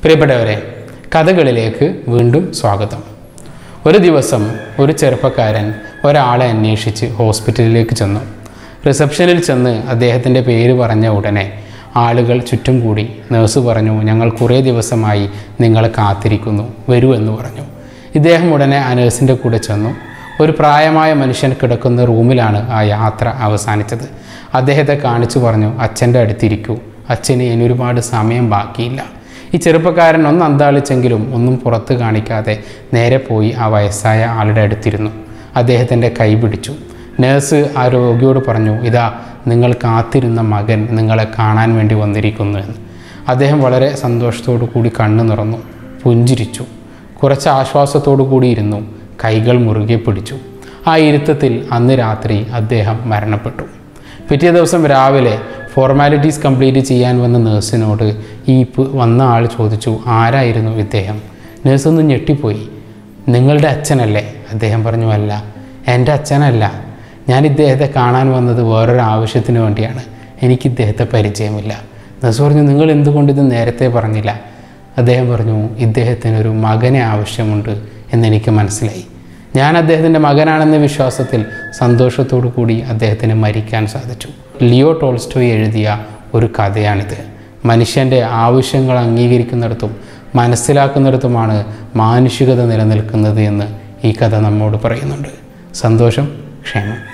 പ്രിയപ്പെട്ടവരെ കഥകളിലേക്ക് വീണ്ടും സ്വാഗതം ഒരു ദിവസം ഒരു ചെറുപ്പക്കാരൻ ഒരാളെ അന്വേഷിച്ച് ഹോസ്പിറ്റലിലേക്ക് ചെന്നു റിസപ്ഷനിൽ ചെന്ന് അദ്ദേഹത്തിൻ്റെ പേര് പറഞ്ഞ ഉടനെ ആളുകൾ ചുറ്റും കൂടി നേഴ്സ് പറഞ്ഞു ഞങ്ങൾ കുറേ ദിവസമായി നിങ്ങളെ കാത്തിരിക്കുന്നു വരൂ എന്ന് പറഞ്ഞു ഇദ്ദേഹം ഉടനെ ആ നേഴ്സിൻ്റെ കൂടെ ചെന്നു ഒരു പ്രായമായ മനുഷ്യൻ കിടക്കുന്ന റൂമിലാണ് ആ യാത്ര അവസാനിച്ചത് അദ്ദേഹത്തെ കാണിച്ചു പറഞ്ഞു അച്ഛൻ്റെ അടുത്തിരിക്കൂ അച്ഛന് ഇനി ഒരുപാട് സമയം ബാക്കിയില്ല ഈ ചെറുപ്പക്കാരൻ ഒന്ന് അന്താളിച്ചെങ്കിലും ഒന്നും പുറത്ത് കാണിക്കാതെ നേരെ പോയി ആ വയസ്സായ ആളുടെ അടുത്തിരുന്നു അദ്ദേഹത്തിൻ്റെ കൈ പിടിച്ചു നേഴ്സ് ആ രോഗിയോട് പറഞ്ഞു ഇതാ നിങ്ങൾ കാത്തിരുന്ന മകൻ നിങ്ങളെ കാണാൻ വേണ്ടി വന്നിരിക്കുന്നു എന്ന് അദ്ദേഹം വളരെ സന്തോഷത്തോടു കൂടി കണ്ണു നിറന്നു പുഞ്ചിരിച്ചു കുറച്ച് ആശ്വാസത്തോടു കൂടി ഇരുന്നു കൈകൾ മുറുകെ പിടിച്ചു ആ ഇരുത്തത്തിൽ അന്ന് രാത്രി അദ്ദേഹം മരണപ്പെട്ടു പിറ്റേ ദിവസം രാവിലെ ഫോർമാലിറ്റീസ് കംപ്ലീറ്റ് ചെയ്യാൻ വന്ന നേഴ്സിനോട് ഈ പ് വന്ന ആൾ ചോദിച്ചു ആരായിരുന്നു ഇദ്ദേഹം നേഴ്സ് ഒന്ന് ഞെട്ടിപ്പോയി നിങ്ങളുടെ അച്ഛനല്ലേ അദ്ദേഹം പറഞ്ഞു അല്ല എൻ്റെ അച്ഛനല്ല ഞാൻ ഇദ്ദേഹത്തെ കാണാൻ വന്നത് വേറൊരു ആവശ്യത്തിന് വേണ്ടിയാണ് എനിക്ക് ഇദ്ദേഹത്തെ പരിചയമില്ല നേഴ്സ് പറഞ്ഞു നിങ്ങൾ എന്തുകൊണ്ട് ഇത് നേരത്തെ പറഞ്ഞില്ല അദ്ദേഹം പറഞ്ഞു ഇദ്ദേഹത്തിന് ഒരു മകനെ ആവശ്യമുണ്ട് എന്നെനിക്ക് മനസ്സിലായി ഞാൻ അദ്ദേഹത്തിൻ്റെ മകനാണെന്ന വിശ്വാസത്തിൽ സന്തോഷത്തോടു കൂടി അദ്ദേഹത്തിന് മരിക്കാൻ സാധിച്ചു ലിയോ ടോൾസ്റ്റോയ് എഴുതിയ ഒരു കഥയാണിത് മനുഷ്യൻ്റെ ആവശ്യങ്ങൾ അംഗീകരിക്കുന്നിടത്തും മനസ്സിലാക്കുന്നിടത്തുമാണ് മാനുഷികത നിലനിൽക്കുന്നത് എന്ന് ഈ കഥ നമ്മോട് പറയുന്നുണ്ട് സന്തോഷം ക്ഷേമം